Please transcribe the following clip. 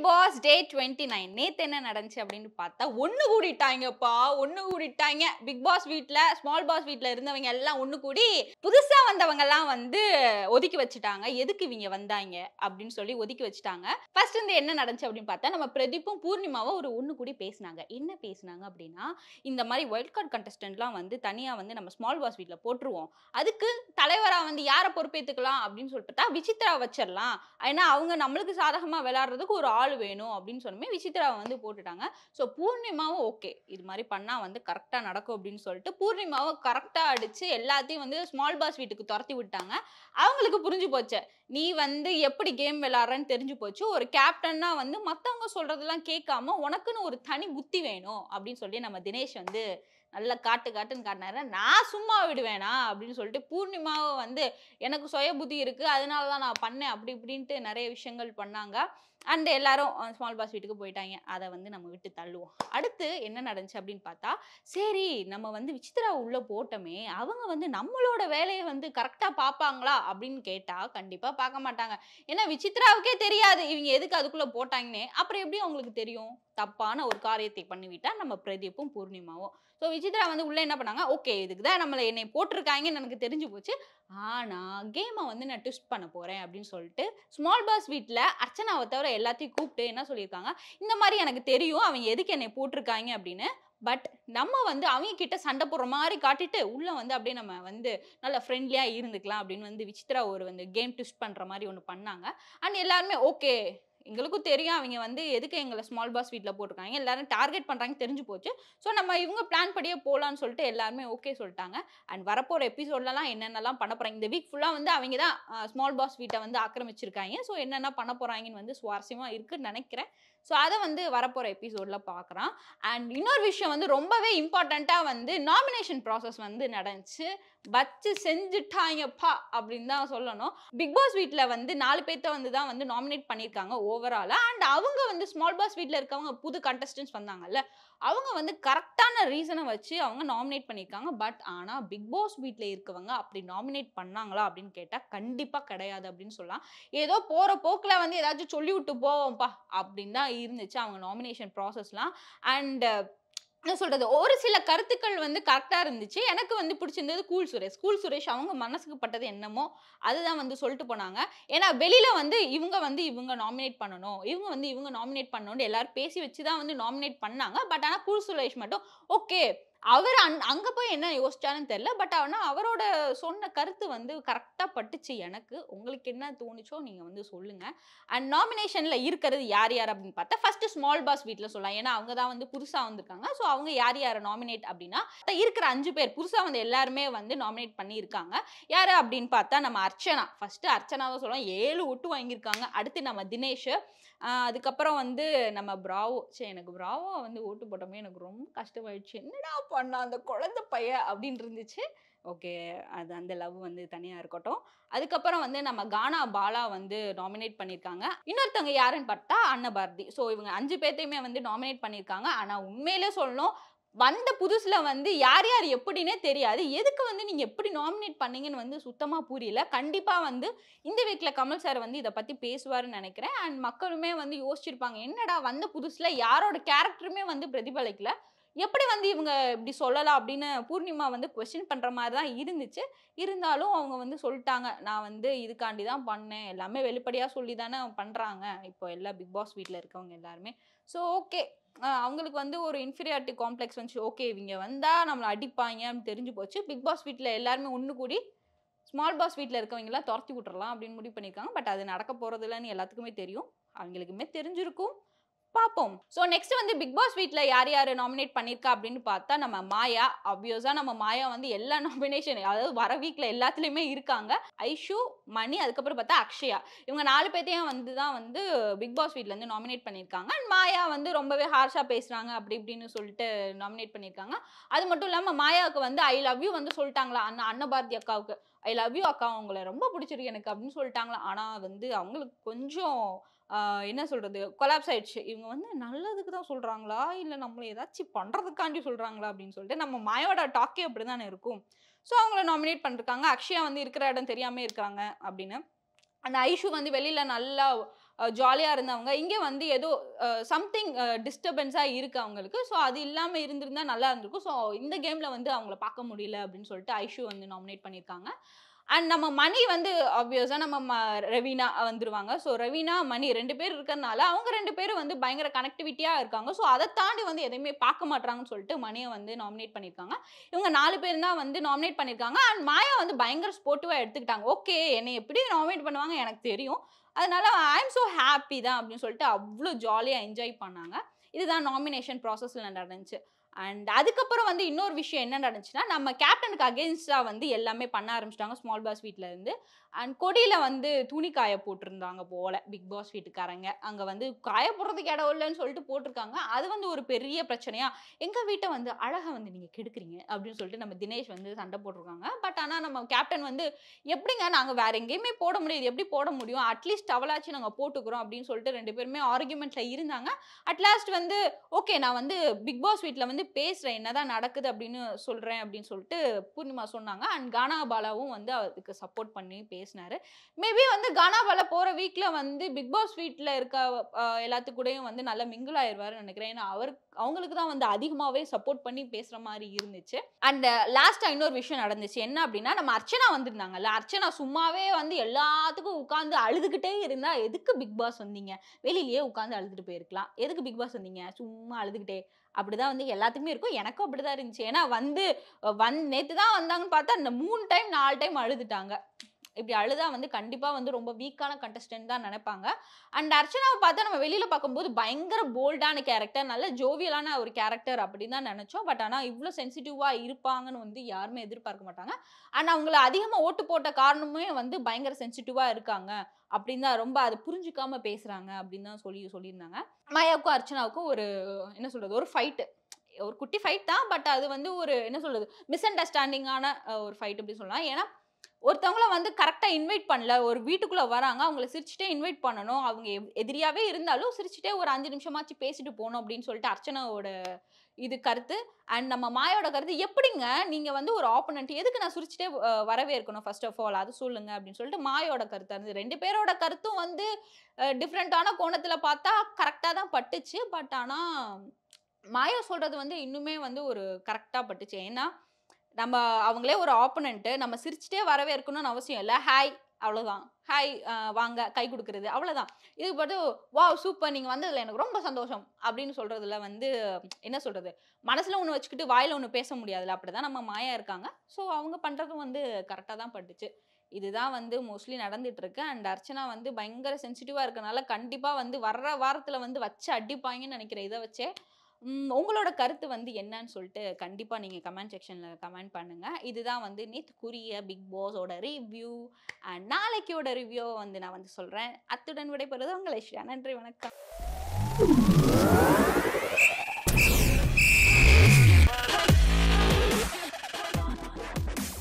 pass day twenty nine நேத்து என்ன நடந்துச்சு அப்படின்னு பார்த்தா ஒண்ணு கூடிட்டாங்கப்பா ஒண்ணு கூடிட்டாங்க பிக் பாஸ் வீட்ல ஸ்மால் பாஸ் வீட்ல இருந்தவங்க எல்லாம் ஒண்ணு கூடி புதுசா வந்தவங்க எல்லாம் வந்து ஒதுக்கி வச்சுட்டாங்க எதுக்கு இவங்க வந்தாங்க அப்படின்னு சொல்லி ஒதுக்கி வச்சுட்டாங்க ஃபர்ஸ்ட் வந்து என்ன நடந்துச்சு அப்படின்னு பார்த்தா நம்ம பிரதீப்பும் பூர்ணிமாவும் ஒரு ஒண்ணு கூடி பேசினாங்க என்ன பேசினாங்க அப்படின்னா இந்த மாதிரி ஒயில்ட் கார்டு கண்டஸ்டன்ட்லாம் வந்து தனியா வந்து நம்ம ஸ்மால் பாஸ் வீட்ல போட்டுருவோம் அதுக்கு தலைவரா வந்து யாரை பொறுப்பேத்துக்கலாம் அப்படின்னு சொல்லிட்டு பார்த்தா விசித்ரா வச்சிடலாம் ஏன்னா அவங்க நம்மளுக்கு சாதகமா விளையாடுறதுக்கு ஒரு ஆள் வேணும் அப்படின்னு சொன்னமே விசித்ராவை வந்து போட்டுட்டாங்க ஸோ பூர்ணிமாவும் ஓகே இது மாதிரி பண்ணா வந்து கரெக்டாக நடக்கும் அப்படின்னு சொல்லிட்டு பூர்ணிமாவை கரெக்டாக அடிச்சு எல்லாத்தையும் வந்து ஸ்மால் பாஸ் வீட்டுக்கு துரத்தி விட்டாங்க அவங்களுக்கு புரிஞ்சு போச்சு நீ வந்து எப்படி கேம் விளையாடுறன்னு தெரிஞ்சு போச்சு ஒரு கேப்டன்னா வந்து மற்றவங்க சொல்றதெல்லாம் கேட்காம உனக்குன்னு ஒரு தனி புத்தி வேணும் அப்படின்னு சொல்லி நம்ம தினேஷ் வந்து நல்லா காட்டு காட்டுன்னு காட்டினாரு நான் சும்மா விடுவேனா அப்படின்னு சொல்லிட்டு பூர்ணிமாவை வந்து எனக்கு சுய புத்தி இருக்கு அதனால தான் நான் பண்ணேன் அப்படி இப்படின்ட்டு நிறைய விஷயங்கள் பண்ணாங்க அண்ட் எல்லாரும் ஸ்மால் பாஸ் வீட்டுக்கு போயிட்டாங்க அதை வந்து நம்ம விட்டு தள்ளுவோம் அடுத்து என்ன நடந்துச்சு அப்படின்னு பார்த்தா சரி நம்ம வந்து விசித்ரா உள்ள போட்டோமே அவங்க வந்து நம்மளோட வேலையை வந்து கரெக்டாக பார்ப்பாங்களா அப்படின்னு கேட்டா கண்டிப்பா பார்க்க மாட்டாங்க ஏன்னா விசித்ராவுக்கே தெரியாது இவங்க எதுக்கு அதுக்குள்ள போட்டாங்கன்னு அப்புறம் எப்படி அவங்களுக்கு தெரியும் தப்பான ஒரு காரியத்தை பண்ணிவிட்டா நம்ம பிரதீப்பும் பூர்ணிமாவும் ஸோ விசித்ரா வந்து உள்ள என்ன பண்ணாங்க ஓகே இதுக்கு தான் நம்மளை என்னை போட்டிருக்காங்கன்னு எனக்கு தெரிஞ்சு போச்சு ஆனா கேமை வந்து நான் ட்விஸ்ட் பண்ண போறேன் அப்படின்னு சொல்லிட்டு ஸ்மால் பாஸ் வீட்டில் அர்ச்சனாவை தவிர எல்லாத்தையும் கூப்பிட்டு என்ன சொல்லியிருக்காங்க இந்த மாதிரி எனக்கு தெரியும் அவங்க எதுக்கு என்னை போட்டிருக்காங்க அப்படின்னு பட் நம்ம வந்து அவங்க கிட்ட சண்டை போடுற மாதிரி காட்டிட்டு உள்ள வந்து அப்படியே நம்ம வந்து நல்ல ஃப்ரெண்ட்லியா இருந்துக்கலாம் அப்படின்னு வந்து விசித்ரா ஒரு வந்து கேம் ட்விஸ்ட் பண்ற மாதிரி ஒன்று பண்ணாங்க அண்ட் எல்லாருமே ஓகே எங்களுக்கும் தெரியும் அவங்க வந்து எதுக்கு எங்களை ஸ்மால் பாஸ் வீட்டில் போட்டிருக்காங்க எல்லாரும் டார்கெட் பண்ணுறாங்க தெரிஞ்சு போச்சு ஸோ நம்ம இவங்க பிளான் படியே போகலான்னு சொல்லிட்டு எல்லாருமே ஓகே சொல்லிட்டாங்க அண்ட் வரப்போகிற எபிசோட்லலாம் என்னென்னலாம் பண்ண போகிறாங்க இந்த வீக் ஃபுல்லாக வந்து அவங்க தான் ஸ்மால் பாஸ் வீட்டை வந்து ஆக்கிரமிச்சிருக்காங்க ஸோ என்னென்ன பண்ண போகிறாங்கன்னு வந்து சுவாரஸ்யமாக இருக்குன்னு நினைக்கிறேன் ஸோ அதை வந்து வரப்போகிற எபிசோடில் பார்க்குறான் அண்ட் இன்னொரு விஷயம் வந்து ரொம்பவே இம்பார்ட்டண்ட்டாக வந்து நாமினேஷன் ப்ராசஸ் வந்து நடந்துச்சு வச்சு செஞ்சுட்டாங்கப்பா அப்படின்னு தான் சொல்லணும் பிக் பாஸ் வீட்டில் வந்து நாலு பேர்த்த வந்து தான் வந்து நாமினேட் பண்ணியிருக்காங்க ஓவராலாக அண்ட் அவங்க வந்து ஸ்மால் பாஸ் வீட்டில் இருக்கவங்க புது கண்டஸ்டன்ஸ் வந்தாங்கல்ல அவங்க வந்து கரெக்டான ரீசனை வச்சு அவங்க நாமினேட் பண்ணியிருக்காங்க பட் ஆனால் பிக் பாஸ் வீட்டில் இருக்கவங்க அப்படி நாமினேட் பண்ணாங்களா அப்படின்னு கேட்டால் கண்டிப்பாக கிடையாது அப்படின்னு சொல்லலாம் ஏதோ போகிற போக்கில் வந்து ஏதாச்சும் சொல்லி விட்டு போவோம்ப்பா அப்படின்னு தான் இருந்துச்சு அவங்க நாமினேஷன் ப்ராசஸ்லாம் அண்ட் என்ன சொல்றது ஒரு சில கருத்துக்கள் வந்து கரெக்டாக இருந்துச்சு எனக்கு வந்து பிடிச்சிருந்தது கூல் சுரேஷ் கூல் சுரேஷ் அவங்க மனசுக்கு பட்டது என்னமோ அதுதான் வந்து சொல்லிட்டு போனாங்க ஏன்னா வெளியில வந்து இவங்க வந்து இவங்க நாமினேட் பண்ணணும் இவங்க வந்து இவங்க நாமினேட் பண்ணணும்னு எல்லாரும் பேசி வச்சு தான் வந்து நாமினேட் பண்ணாங்க பட் ஆனால் கூல் சுரேஷ் மட்டும் ஓகே அவர் அந் அங்கே போய் என்ன யோசிச்சான்னு தெரில பட் ஆனால் அவரோட சொன்ன கருத்து வந்து கரெக்டாக பட்டுச்சு எனக்கு உங்களுக்கு என்ன தோணுச்சோ நீங்கள் வந்து சொல்லுங்கள் அண்ட் நாமினேஷனில் இருக்கிறது யார் யார் அப்படின்னு பார்த்தா ஃபர்ஸ்ட் ஸ்மால் பாஸ் வீட்டில் சொல்லலாம் ஏன்னா அவங்க தான் வந்து புதுசாக வந்திருக்காங்க ஸோ அவங்க யார் யாரை நாமினேட் அப்படின்னா இருக்கிற அஞ்சு பேர் புதுசாக வந்து எல்லாருமே வந்து நாமினேட் பண்ணியிருக்காங்க யார் அப்படின்னு பார்த்தா நம்ம அர்ச்சனா ஃபர்ஸ்ட் அர்ச்சனாவை சொல்லலாம் ஏழு ஒட்டு வாங்கியிருக்காங்க அடுத்து நம்ம தினேஷ் ஆஹ் அதுக்கப்புறம் வந்து நம்ம பிராவோ சரி எனக்கு பிராவோ வந்து ஓட்டு போட்டோமே எனக்கு ரொம்ப கஷ்டமாயிடுச்சு என்னடா பண்ணா அந்த குழந்தை பையன் அப்படின்னு இருந்துச்சு ஓகே அது அந்த லவ் வந்து தனியாக இருக்கட்டும் அதுக்கப்புறம் வந்து நம்ம கானா பாலா வந்து நாமினேட் பண்ணியிருக்காங்க இன்னொருத்தவங்க யாருன்னு பார்த்தா அன்னபாரதி ஸோ இவங்க அஞ்சு பேர்த்தையுமே வந்து நாமினேட் பண்ணியிருக்காங்க ஆனால் உண்மையிலே சொல்லணும் வந்த புதுசுல வந்து யார் யார் எப்படின்னே தெரியாது எதுக்கு வந்து நீங்க எப்படி நாமினேட் பண்ணீங்கன்னு வந்து சுத்தமா புரியல கண்டிப்பா வந்து இந்த வீக்ல கமல் சார் வந்து இதை பத்தி பேசுவாருன்னு நினைக்கிறேன் அண்ட் மக்களுமே வந்து யோசிச்சிருப்பாங்க என்னடா வந்த புதுசுல யாரோட கேரக்டருமே வந்து பிரதிபலிக்கல எப்படி வந்து இவங்க இப்படி சொல்லலாம் அப்படின்னு பூர்ணிமா வந்து கொஸ்டின் பண்ற மாதிரி தான் இருந்துச்சு இருந்தாலும் அவங்க வந்து சொல்லிட்டாங்க நான் வந்து இதுக்காண்டி தான் பண்ணேன் எல்லாமே வெளிப்படையா சொல்லி தானே பண்றாங்க இப்போ எல்லா பிக் பாஸ் வீட்டில் இருக்கவங்க எல்லாருமே ஸோ ஓகே அவங்களுக்கு வந்து ஒரு இன்ஃபீரியாரிட்டி காம்ப்ளெக்ஸ் வந்துச்சு ஓகே இவங்க வந்தால் நம்மளை அடிப்பாங்க அப்படின்னு தெரிஞ்சு போச்சு பிக் பாஸ் வீட்டில் எல்லாருமே ஒன்று கூடி ஸ்மால் பாஸ் வீட்டில் இருக்கவங்களாம் துரத்தி விட்டுறலாம் அப்படின்னு முடிவு பண்ணியிருக்காங்க பட் அது நடக்க போகிறது இல்லைன்னு எல்லாத்துக்குமே தெரியும் அவங்களுக்குமே தெரிஞ்சிருக்கும் பார்ப்போம் ஸோ நெக்ஸ்ட் வந்து பிக் பாஸ் வீட்டில் யார் யார் நாமினேட் பண்ணியிருக்கா அப்படின்னு பார்த்தா நம்ம மாயா ஆப்வியஸாக நம்ம மாயா வந்து எல்லா நாமினேஷன் அதாவது வர வீக்கில் எல்லாத்துலேயுமே இருக்காங்க ஐஷு மணி அதுக்கப்புறம் பார்த்தா அக்ஷயா இவங்க நாலு பேர்த்தையும் வந்து தான் வந்து பிக் பாஸ் வீட்லேருந்து நாமினேட் பண்ணியிருக்காங்க அண்ட் மாயா வந்து ரொம்பவே ஹார்ஷாக பேசுகிறாங்க அப்படி இப்படின்னு சொல்லிட்டு நாமினேட் பண்ணியிருக்காங்க அது மட்டும் இல்லாமல் மாயாவுக்கு வந்து ஐ லவ் யூ வந்து சொல்லிட்டாங்களா அண்ணா அன்னபாரதி அக்காவுக்கு ஐ லவ் யூ அக்கா உங்களை ரொம்ப பிடிச்சிருக்கு எனக்கு அப்படின்னு சொல்லிட்டாங்களா ஆனால் வந்து அவங்களுக்கு கொஞ்சம் ஆஹ் என்ன சொல்றது கொலாப்ஸ் ஆயிடுச்சு இவங்க வந்து நல்லதுக்கு தான் சொல்றாங்களா இல்லை நம்மளை ஏதாச்சும் பண்றதுக்காண்டி சொல்றாங்களா அப்படின்னு சொல்லிட்டு நம்ம மாயோட டாக்கே அப்படிதானே இருக்கும் ஸோ அவங்கள நாமினேட் பண்ணிருக்காங்க அக்ஷயா வந்து இருக்கிற இடம் தெரியாம இருக்காங்க அப்படின்னு அந்த ஐஷு வந்து வெளியில நல்லா ஜாலியாக இருந்தவங்க இங்கே வந்து ஏதோ சம்திங் டிஸ்டர்பன்ஸாக இருக்குது அவங்களுக்கு ஸோ அது இல்லாமல் இருந்திருந்தா நல்லா இருந்திருக்கும் ஸோ இந்த கேமில் வந்து அவங்கள பார்க்க முடியல அப்படின்னு சொல்லிட்டு ஐஷு வந்து நாமினேட் பண்ணியிருக்காங்க அண்ட் நம்ம மணி வந்து ஆப்வியஸாக நம்ம ம- ரவீனா வந்துருவாங்க ஸோ ரவீனா மணி ரெண்டு பேர் இருக்கறனால அவங்க ரெண்டு பேரும் வந்து பயங்கர கனெக்டிவிட்டியாக இருக்காங்க ஸோ அதை தாண்டி வந்து எதையுமே பார்க்க மாட்றாங்கன்னு சொல்லிட்டு மணியை வந்து நாமினேட் பண்ணியிருக்காங்க இவங்க நாலு பேர் தான் வந்து நாமினேட் பண்ணியிருக்காங்க அண்ட் மாயா வந்து பயங்கர ஸ்போர்ட்டிவாக எடுத்துக்கிட்டாங்க ஓகே என்னை எப்படி நாமினேட் பண்ணுவாங்க எனக்கு தெரியும் அதனால ஐ எம் ஸோ ஹாப்பி தான் அப்படின்னு சொல்லிட்டு அவ்வளோ ஜாலியாக என்ஜாய் பண்ணாங்க இதுதான் நாமினேஷன் ப்ராசஸில் நடந்துச்சு அண்ட் அதுக்கப்புறம் வந்து இன்னொரு விஷயம் என்ன நடந்துச்சுன்னா நம்ம கேப்டனுக்கு அகேன்ஸ்டாக வந்து எல்லாமே பண்ண ஆரம்பிச்சிட்டாங்க ஸ்மால் பாஸ் வீட்ல இருந்து அண்ட் கொடியில் வந்து துணி காய போட்டிருந்தாங்க போல பிக் பாஸ் வீட்டுக்காரங்க அங்கே வந்து காய போடுறதுக்கு இடம் இல்லைன்னு சொல்லிட்டு போட்டிருக்காங்க அது வந்து ஒரு பெரிய பிரச்சனையா எங்கள் வீட்டை வந்து அழகை வந்து நீங்கள் கெடுக்குறீங்க அப்படின்னு சொல்லிட்டு நம்ம தினேஷ் வந்து சண்டை போட்டிருக்காங்க பட் ஆனால் நம்ம கேப்டன் வந்து எப்படிங்க நாங்கள் வேற எங்கேயுமே போட முடியாது எப்படி போட முடியும் அட்லீஸ்ட் அவளாச்சும் நாங்கள் போட்டுக்கிறோம் அப்படின்னு சொல்லிட்டு ரெண்டு பேருமே ஆர்குமெண்ட்ல இருந்தாங்க அட்லாஸ்ட் வந்து ஓகே நான் வந்து பிக் பாஸ் வீட்டில் வந்து பேசுகிறேன் என்னதான் நடக்குது அப்படின்னு சொல்கிறேன் அப்படின்னு சொல்லிட்டு பூர்ணிமா சொன்னாங்க அண்ட் கானா பாலாவும் வந்து அதுக்கு சப்போர்ட் பண்ணி பேசினாரு மேபி வந்து கானா பாலா போகிற வீக்கில் வந்து பிக் பாஸ் வீட்டில் இருக்க அஹ், எல்லாத்து கூடயும் வந்து நல்லா மிங்கிள் ஆயிடுவாருன்னு நினைக்கிறேன் ஏன்னா அவர் அவங்களுக்கு தான் வந்து அதிகமாகவே சப்போர்ட் பண்ணி பேசுகிற மாதிரி இருந்துச்சு அண்ட் லாஸ்ட்டாக இன்னொரு விஷயம் நடந்துச்சு என்ன அப்படின்னா நம்ம அர்ச்சனா வந்திருந்தாங்கல்ல அர்ச்சனா சும்மாவே வந்து எல்லாத்துக்கும் உட்காந்து அழுதுகிட்டே இருந்தா எதுக்கு பிக் பாஸ் வந்தீங்க வெளியிலேயே உட்காந்து அழுதுட்டு போயிருக்கலாம் எதுக்கு பிக் பாஸ் வந்தீங்க சும்மா அழுதுகிட்டே அப்படிதான் வந்து எல்லாத்துக்குமே இருக்கும் எனக்கும் அப்படிதான் இருந்துச்சு ஏன்னா வந்து அஹ், வந் நேத்து தான் வந்தாங்கன்னு பார்த்தா அந்த மூணு டைம் நாலு டைம் அழுதுட்டாங்க இப்படி அழுதா வந்து கண்டிப்பா வந்து ரொம்ப வீக்கான கண்டஸ்டன்ட் தான் நினைப்பாங்க அண்ட் அர்ச்சனாவை பார்த்தா நம்ம வெளியில பார்க்கும்போது பயங்கர போல்டான கேரக்டர் நல்ல ஜோவியலான ஒரு கேரக்டர் அப்படின்னு தான் நினைச்சோம் பட் ஆனா இவ்வளோ சென்சிட்டிவா இருப்பாங்கன்னு வந்து யாருமே எதிர்பார்க்க மாட்டாங்க அண்ட் அவங்கள அதிகமா ஓட்டு போட்ட காரணமே வந்து பயங்கர சென்சிட்டிவா இருக்காங்க அப்படின்னு தான் ரொம்ப அதை புரிஞ்சுக்காம பேசுறாங்க அப்படின்னு தான் சொல்லி சொல்லியிருந்தாங்க மாயாவுக்கும் அர்ச்சனாவுக்கும் ஒரு என்ன சொல்றது ஒரு ஃபைட்டு ஒரு குட்டி ஃபைட் தான் பட் அது வந்து ஒரு என்ன சொல்றது மிஸ் அண்டர்ஸ்டாண்டிங்கான ஒரு ஃபைட் அப்படி சொல்லலாம் ஏன்னா ஒருத்தவங்கள வந்து கரெக்டாக இன்வைட் பண்ணல ஒரு வீட்டுக்குள்ளே வராங்க அவங்கள சிரிச்சுட்டே இன்வைட் பண்ணணும் அவங்க எவ்- எதிரியாவே இருந்தாலும் சிரிச்சுட்டே ஒரு அஞ்சு நிமிஷமாச்சு பேசிட்டு போகணும் அப்படின்னு சொல்லிட்டு அர்ச்சனாவோட இது கருத்து அண்ட் நம்ம மாயோட கருத்து எப்படிங்க நீங்கள் வந்து ஒரு ஆப்போனண்ட் எதுக்கு நான் சிரிச்சுட்டே அஹ், வரவே இருக்கணும் ஃபர்ஸ்ட் ஆஃப் ஆல் அது சொல்லுங்க அப்படின்னு சொல்லிட்டு மாயோட கருத்து இருந்தது ரெண்டு பேரோட கருத்தும் வந்து டிஃப்ரெண்ட்டான கோணத்தில் பார்த்தா கரெக்டாக தான் பட்டுச்சு பட் ஆனால் மாயா சொல்றது வந்து இன்னுமே வந்து ஒரு கரெக்டாக பட்டுச்சு ஏன்னா நம்ம அவங்களே ஒரு ஆப்போனண்ட்டு நம்ம சிரிச்சுட்டே வரவே இருக்கணும்னு அவசியம் இல்லை ஹாய் அவ்வளோதான் ஹாய் வாங்க கை கொடுக்குறது அவ்வளோதான் இது பார்த்து வா சூப்பர் நீங்கள் வந்ததில் எனக்கு ரொம்ப சந்தோஷம் அப்படின்னு சொல்கிறதுல வந்து என்ன சொல்கிறது மனசில் ஒன்று வச்சுக்கிட்டு வாயில் ஒன்று பேச முடியாதுல்ல அப்படி தான் நம்ம மாயா இருக்காங்க ஸோ அவங்க பண்ணுறதும் வந்து கரெக்டாக தான் பட்டுச்சு இதுதான் வந்து மோஸ்ட்லி நடந்துட்டு இருக்கு அண்ட் அர்ச்சனா வந்து பயங்கர சென்சிட்டிவாக இருக்கனால கண்டிப்பாக வந்து வர்ற வாரத்தில் வந்து வச்சு அடிப்பாங்கன்னு நினைக்கிறேன் இதை வச்சே உம், உங்களோட கருத்து வந்து என்னன்னு சொல்லிட்டு கண்டிப்பாக நீங்கள் கமெண்ட் செக்ஷனில் கமெண்ட் பண்ணுங்கள் இதுதான் வந்து நேற்றுக்குரிய பிக் பாஸோட ரிவ்யூ அண்ட் நாளைக்கோட ரிவ்யூ வந்து நான் வந்து சொல்கிறேன் அத்துடன் விடைபெறுவது உங்களை ஸ்ரீயா நன்றி வணக்கம்